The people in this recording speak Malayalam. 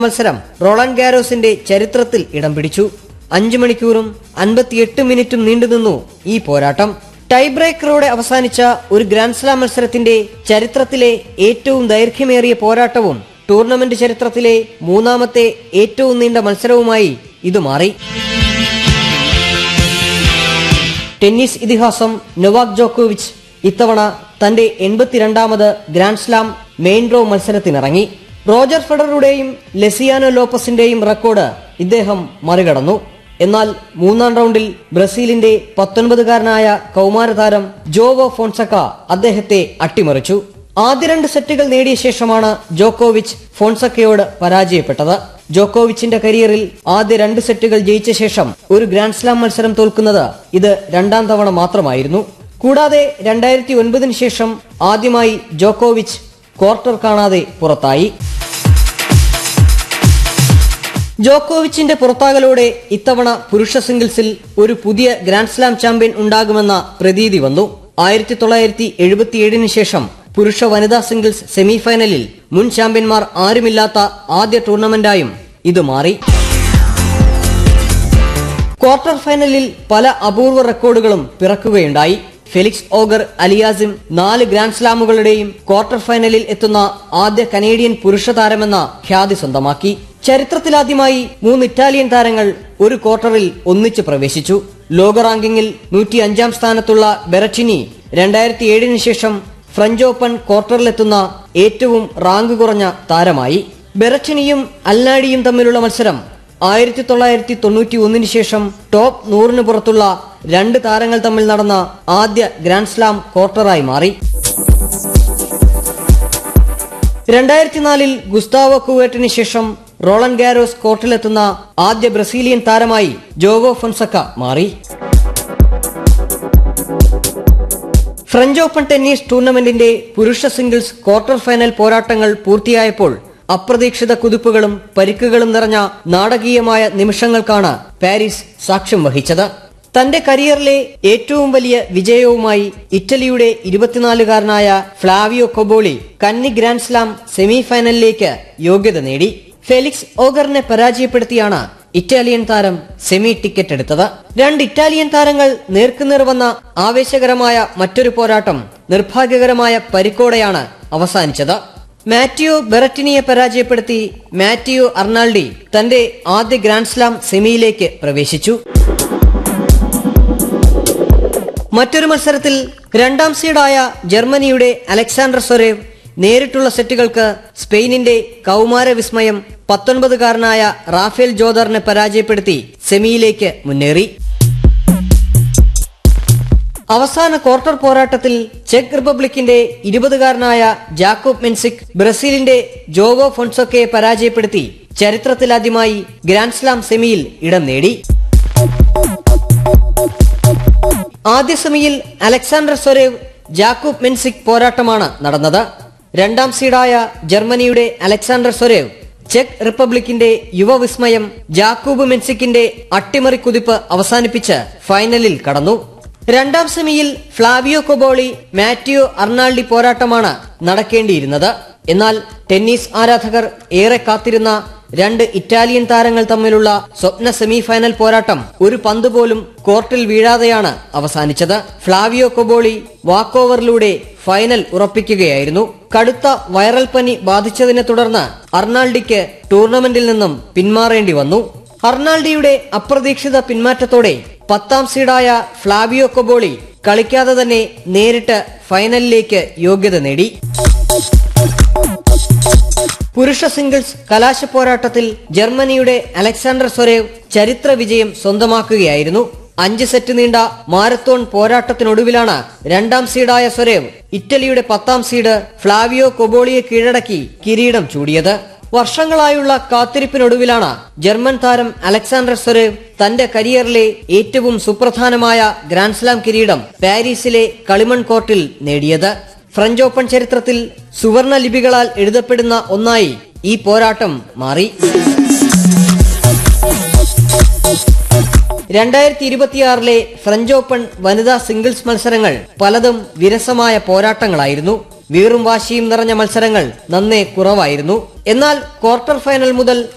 മത്സരം റോളൻ ഗാരോസിന്റെ ചരിത്രത്തിൽ ഇടം പിടിച്ചു അഞ്ചു മണിക്കൂറും അൻപത്തിയെട്ട് മിനിറ്റും നീണ്ടുനിന്നു ഈ പോരാട്ടം ടൈ ബ്രേക്കറോടെ അവസാനിച്ച ഒരു ഗ്രാൻഡ് സ്ലാം മത്സരത്തിന്റെ ചരിത്രത്തിലെ ഏറ്റവും ദൈർഘ്യമേറിയ പോരാട്ടവും ടൂർണമെന്റ് ചരിത്രത്തിലെ മൂന്നാമത്തെ ഏറ്റവും നീണ്ട മത്സരവുമായി ഇത് മാറി ടെന്നീസ് ഇതിഹാസം നൊവാക് ജോക്കോവിച്ച് ഇത്തവണ തന്റെ എൺപത്തിരണ്ടാമത് ഗ്രാൻഡ് സ്ലാം മെയിൻ ഡ്രോ മത്സരത്തിനിറങ്ങി റോജർ ഫെഡറുടെയും ലെസിയാനോ ലോപ്പസിന്റെയും റെക്കോർഡ് ഇദ്ദേഹം മറികടന്നു എന്നാൽ മൂന്നാം റൗണ്ടിൽ ബ്രസീലിന്റെ പത്തൊൻപതുകാരനായ കൗമാരതാരം ജോവോ ഫോൺസക്ക അദ്ദേഹത്തെ അട്ടിമറിച്ചു ആദ്യ രണ്ട് സെറ്റുകൾ നേടിയ ശേഷമാണ് ജോക്കോവിച്ച് ഫോൺസക്കയോട് പരാജയപ്പെട്ടത് ജോക്കോവിച്ചിന്റെ കരിയറിൽ ആദ്യ രണ്ട് സെറ്റുകൾ ജയിച്ച ശേഷം ഒരു ഗ്രാൻഡ് സ്ലാം മത്സരം തോൽക്കുന്നത് ഇത് രണ്ടാം തവണ മാത്രമായിരുന്നു കൂടാതെ രണ്ടായിരത്തി ഒൻപതിന് ശേഷം ആദ്യമായി ജോക്കോവിച്ച് ക്വാർട്ടർ കാണാതെ പുറത്തായി ജോക്കോവിച്ചിന്റെ പുറത്താകലോടെ ഇത്തവണ പുരുഷ സിംഗിൾസിൽ ഒരു പുതിയ ഗ്രാൻഡ് സ്ലാം ചാമ്പ്യൻ ഉണ്ടാകുമെന്ന പ്രതീതി വന്നു ആയിരത്തി തൊള്ളായിരത്തി എഴുപത്തിയേഴിന് ശേഷം പുരുഷ വനിതാ സിംഗിൾസ് സെമിഫൈനലിൽ മുൻ ചാമ്പ്യന്മാർ ആരുമില്ലാത്ത ആദ്യ ടൂർണമെന്റായും ഇത് മാറി ക്വാർട്ടർ ഫൈനലിൽ പല അപൂർവ റെക്കോർഡുകളും പിറക്കുകയുണ്ടായി ഫെലിക്സ് ഓഗർ അലിയാസിം നാല് ഗ്രാൻഡ് സ്ലാമുകളുടെയും ക്വാർട്ടർ ഫൈനലിൽ എത്തുന്ന ആദ്യ കനേഡിയൻ പുരുഷ താരമെന്ന ഖ്യാതി സ്വന്തമാക്കി ചരിത്രത്തിലാദ്യമായി മൂന്ന് ഇറ്റാലിയൻ താരങ്ങൾ ഒരു ക്വാർട്ടറിൽ ഒന്നിച്ച് പ്രവേശിച്ചു ലോക റാങ്കിങ്ങിൽ നൂറ്റി അഞ്ചാം സ്ഥാനത്തുള്ള ബെറച്ചിനി രണ്ടായിരത്തി ഏഴിന് ശേഷം ഫ്രഞ്ച് ഓപ്പൺ ക്വാർട്ടറിലെത്തുന്ന ഏറ്റവും റാങ്ക് കുറഞ്ഞ താരമായി ബെറച്ചിനിയും അൽനാഡിയും തമ്മിലുള്ള മത്സരം ആയിരത്തി തൊള്ളായിരത്തി തൊണ്ണൂറ്റി ഒന്നിന് ശേഷം ടോപ്പ് നൂറിന് പുറത്തുള്ള രണ്ട് താരങ്ങൾ തമ്മിൽ നടന്ന ആദ്യ ഗ്രാൻഡ് സ്ലാം ക്വാർട്ടറായി മാറി രണ്ടായിരത്തി നാലിൽ ഗുസ്താവോ കുവേറ്റിന് ശേഷം റോളൻ ഗാരോസ് കോർട്ടിലെത്തുന്ന ആദ്യ ബ്രസീലിയൻ താരമായി ജോവോ ഫൊൻസക്ക മാറി ഫ്രഞ്ച് ഓപ്പൺ ടെന്നീസ് ടൂർണമെന്റിന്റെ പുരുഷ സിംഗിൾസ് ക്വാർട്ടർ ഫൈനൽ പോരാട്ടങ്ങൾ പൂർത്തിയായപ്പോൾ അപ്രതീക്ഷിത കുതിപ്പുകളും പരിക്കുകളും നിറഞ്ഞ നാടകീയമായ നിമിഷങ്ങൾക്കാണ് പാരീസ് സാക്ഷ്യം വഹിച്ചത് തന്റെ കരിയറിലെ ഏറ്റവും വലിയ വിജയവുമായി ഇറ്റലിയുടെ ഇരുപത്തിനാലുകാരനായ ഫ്ലാവിയോ കൊബോളി കന്നി ഗ്രാൻഡ് സ്ലാം സെമിഫൈനലിലേക്ക് യോഗ്യത നേടി ഫെലിക്സ് ഓഗറിനെ പരാജയപ്പെടുത്തിയാണ് ഇറ്റാലിയൻ താരം സെമി ടിക്കറ്റ് എടുത്തത് രണ്ട് ഇറ്റാലിയൻ താരങ്ങൾ നേർക്കുനേർ വന്ന ആവേശകരമായ മറ്റൊരു പോരാട്ടം നിർഭാഗ്യകരമായ പരിക്കോടെയാണ് അവസാനിച്ചത് മാറ്റിയോ ബെററ്റിനിയെ പരാജയപ്പെടുത്തി മാറ്റിയോ അർണാൾഡി തന്റെ ആദ്യ ഗ്രാൻഡ് സ്ലാം സെമിയിലേക്ക് പ്രവേശിച്ചു മറ്റൊരു മത്സരത്തിൽ രണ്ടാം സീഡായ ജർമ്മനിയുടെ അലക്സാണ്ടർ സൊരേവ് നേരിട്ടുള്ള സെറ്റുകൾക്ക് സ്പെയിനിന്റെ കൗമാര വിസ്മയം പത്തൊൻപതുകാരനായ റാഫേൽ ജോദറിനെ പരാജയപ്പെടുത്തി സെമിയിലേക്ക് മുന്നേറി അവസാന ക്വാർട്ടർ പോരാട്ടത്തിൽ ചെക്ക് റിപ്പബ്ലിക്കിന്റെ ഇരുപതുകാരനായ ജാക്കോബ് മെൻസിക് ബ്രസീലിന്റെ ജോവോ ഫൊൺസൊക്കയെ പരാജയപ്പെടുത്തി ചരിത്രത്തിലാദ്യമായി ഗ്രാൻഡ് സ്ലാം സെമിയിൽ ഇടം നേടി ആദ്യ സെമിയിൽ അലക്സാണ്ടർ സൊരേവ് ജാക്കൂബ് മെൻസിക് പോരാട്ടമാണ് നടന്നത് രണ്ടാം സീഡായ ജർമ്മനിയുടെ അലക്സാണ്ടർ സൊരേവ് ചെക്ക് റിപ്പബ്ലിക്കിന്റെ യുവവിസ്മയം ജാക്കൂബ് മെൻസിക്കിന്റെ അട്ടിമറി കുതിപ്പ് അവസാനിപ്പിച്ച് ഫൈനലിൽ കടന്നു രണ്ടാം സെമിയിൽ ഫ്ലാവിയോ കൊബോളി മാറ്റിയോ അർണാൾഡി പോരാട്ടമാണ് നടക്കേണ്ടിയിരുന്നത് എന്നാൽ ടെന്നീസ് ആരാധകർ ഏറെ കാത്തിരുന്ന രണ്ട് ഇറ്റാലിയൻ താരങ്ങൾ തമ്മിലുള്ള സ്വപ്ന സെമിഫൈനൽ പോരാട്ടം ഒരു പന്ത് പോലും കോർട്ടിൽ വീഴാതെയാണ് അവസാനിച്ചത് ഫ്ലാവിയോ കൊബോളി വാക്കോവറിലൂടെ ഫൈനൽ ഉറപ്പിക്കുകയായിരുന്നു കടുത്ത വൈറൽ പനി ബാധിച്ചതിനെ തുടർന്ന് അർണാൾഡിക്ക് ടൂർണമെന്റിൽ നിന്നും പിന്മാറേണ്ടി വന്നു അർണാൾഡിയുടെ അപ്രതീക്ഷിത പിന്മാറ്റത്തോടെ പത്താം സീഡായ ഫ്ലാവിയോ കൊബോളി കളിക്കാതെ തന്നെ നേരിട്ട് ഫൈനലിലേക്ക് യോഗ്യത നേടി പുരുഷ സിംഗിൾസ് കലാശ പോരാട്ടത്തിൽ ജർമ്മനിയുടെ അലക്സാണ്ടർ സൊരേവ് ചരിത്ര വിജയം സ്വന്തമാക്കുകയായിരുന്നു അഞ്ച് സെറ്റ് നീണ്ട മാരത്തോൺ പോരാട്ടത്തിനൊടുവിലാണ് രണ്ടാം സീഡായ സൊരേവ് ഇറ്റലിയുടെ പത്താം സീഡ് ഫ്ലാവിയോ കൊബോളിയെ കീഴടക്കി കിരീടം ചൂടിയത് വർഷങ്ങളായുള്ള കാത്തിരിപ്പിനൊടുവിലാണ് ജർമ്മൻ താരം അലക്സാണ്ടർ സൊരേവ് തന്റെ കരിയറിലെ ഏറ്റവും സുപ്രധാനമായ ഗ്രാൻഡ്സ്ലാം കിരീടം പാരീസിലെ കളിമൺ കോർട്ടിൽ നേടിയത് ഫ്രഞ്ച് ഓപ്പൺ ചരിത്രത്തിൽ സുവർണ ലിപികളാൽ എഴുതപ്പെടുന്ന ഒന്നായി ഈ പോരാട്ടം മാറി രണ്ടായിരത്തി ഇരുപത്തിയാറിലെ ഫ്രഞ്ച് ഓപ്പൺ വനിതാ സിംഗിൾസ് മത്സരങ്ങൾ പലതും വിരസമായ പോരാട്ടങ്ങളായിരുന്നു വീറും വാശിയും നിറഞ്ഞ മത്സരങ്ങൾ നന്നേ കുറവായിരുന്നു എന്നാൽ ക്വാർട്ടർ ഫൈനൽ മുതൽ